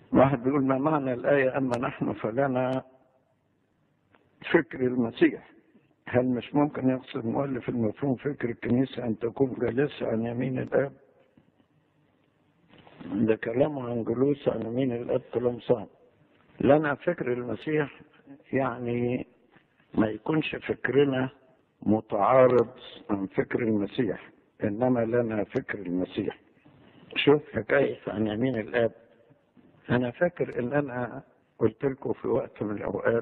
واحد بيقول ما معنى الآية أما نحن فلنا فكر المسيح هل مش ممكن يقصد مؤلف المفهوم فكر الكنيسة أن تكون جالسة عن يمين الآب ده كلامه عن جلوس عن يمين الآب كلام صعب لنا فكر المسيح يعني ما يكونش فكرنا متعارض عن فكر المسيح إنما لنا فكر المسيح شوف حكاية عن يمين الآب أنا فاكر إن أنا قلت لكم في وقت من الأوقات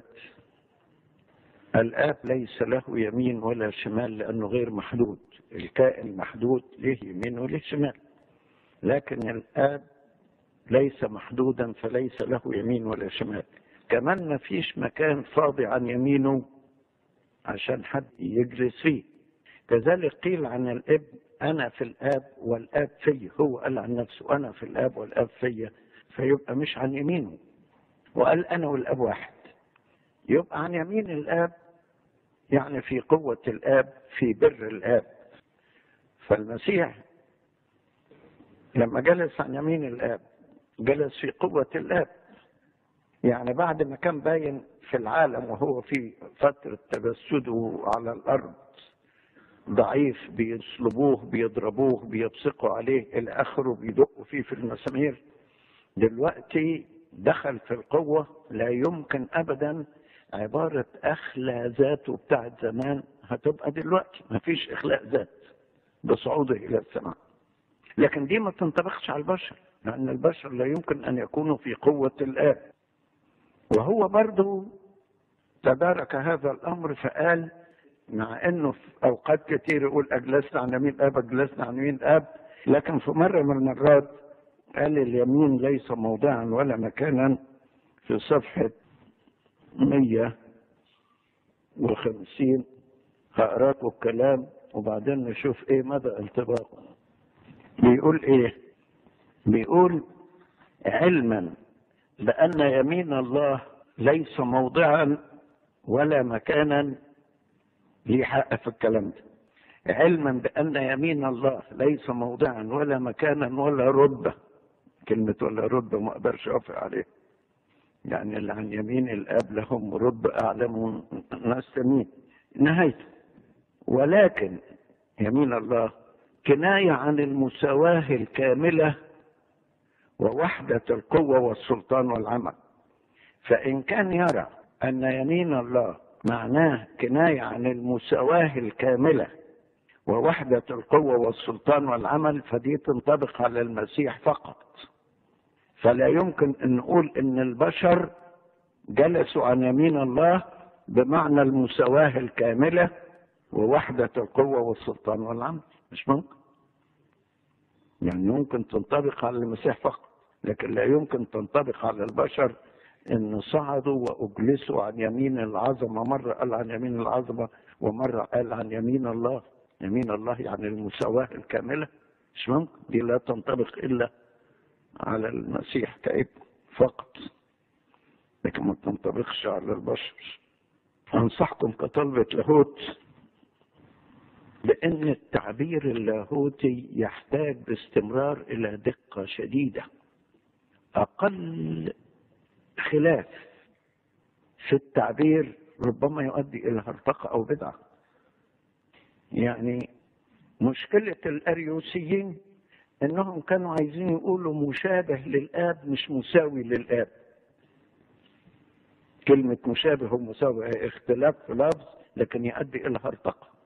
الآب ليس له يمين ولا شمال لأنه غير محدود الكائن محدود له يمين وله شمال لكن الآب ليس محدودا فليس له يمين ولا شمال كمان ما فيش مكان فاضي عن يمينه عشان حد يجلس فيه كذلك قيل عن الابن أنا في الآب والآب في هو قال عن نفسه أنا في الآب والآب في فيبقى مش عن يمينه وقال أنا والآب واحد يبقى عن يمين الآب يعني في قوة الآب في بر الآب فالمسيح لما جلس عن يمين الآب جلس في قوة الآب يعني بعد ما كان باين في العالم وهو في فترة تجسده على الأرض ضعيف بيصلبوه بيضربوه بيبصقوا عليه إلى آخره بيدقوا فيه في المسامير دلوقتي دخل في القوة لا يمكن أبدا عبارة أخلى ذاته بتاعت زمان هتبقى دلوقتي مفيش إخلاء ذات بصعوده إلى السماء لكن دي ما تنطبقش على البشر لأن البشر لا يمكن أن يكونوا في قوة الآب وهو برضه تدارك هذا الأمر فقال مع أنه في أوقات كتير يقول أجلسنا عن يمين الآب أجلسنا عن يمين الآب لكن في مرة من المرات قال اليمين ليس موضعا ولا مكانا في صفحة 150 هقرا لكم الكلام وبعدين نشوف ايه مدى التباقه بيقول ايه بيقول علما بان يمين الله ليس موضعا ولا مكانا ليه حق في الكلام ده علما بان يمين الله ليس موضعا ولا مكانا ولا رتبه كلمه ولا رتبه ما اقدرش اوافق عليها يعني اللي عن يمين الاب لهم رتبه اعلى من ناس تانيين نهايته ولكن يمين الله كنايه عن المساواه الكامله ووحده القوه والسلطان والعمل فان كان يرى ان يمين الله معناه كنايه عن المساواه الكامله ووحده القوه والسلطان والعمل فدي تنطبق على المسيح فقط فلا يمكن ان نقول ان البشر جلسوا عن يمين الله بمعنى المساواه الكامله ووحده القوه والسلطان والعمل مش ممكن يعني ممكن تنطبق على المسيح فقط لكن لا يمكن تنطبق على البشر ان صعدوا واجلسوا عن يمين العظمه مره قال عن يمين العظمه ومره قال عن يمين الله يمين الله يعني المساواه الكامله مش ممكن دي لا تنطبق الا على المسيح كابن فقط لكن ما تنطبقش على البشر انصحكم كطلبة لاهوت بان التعبير اللاهوتي يحتاج باستمرار الى دقة شديدة اقل خلاف في التعبير ربما يؤدي الى هرطقة او بدعة يعني مشكلة الاريوسيين انهم كانوا عايزين يقولوا مشابه للاب مش مساوي للاب كلمة مشابه ومساوي اختلاف في لفظ لكن يؤدي الى هرطقة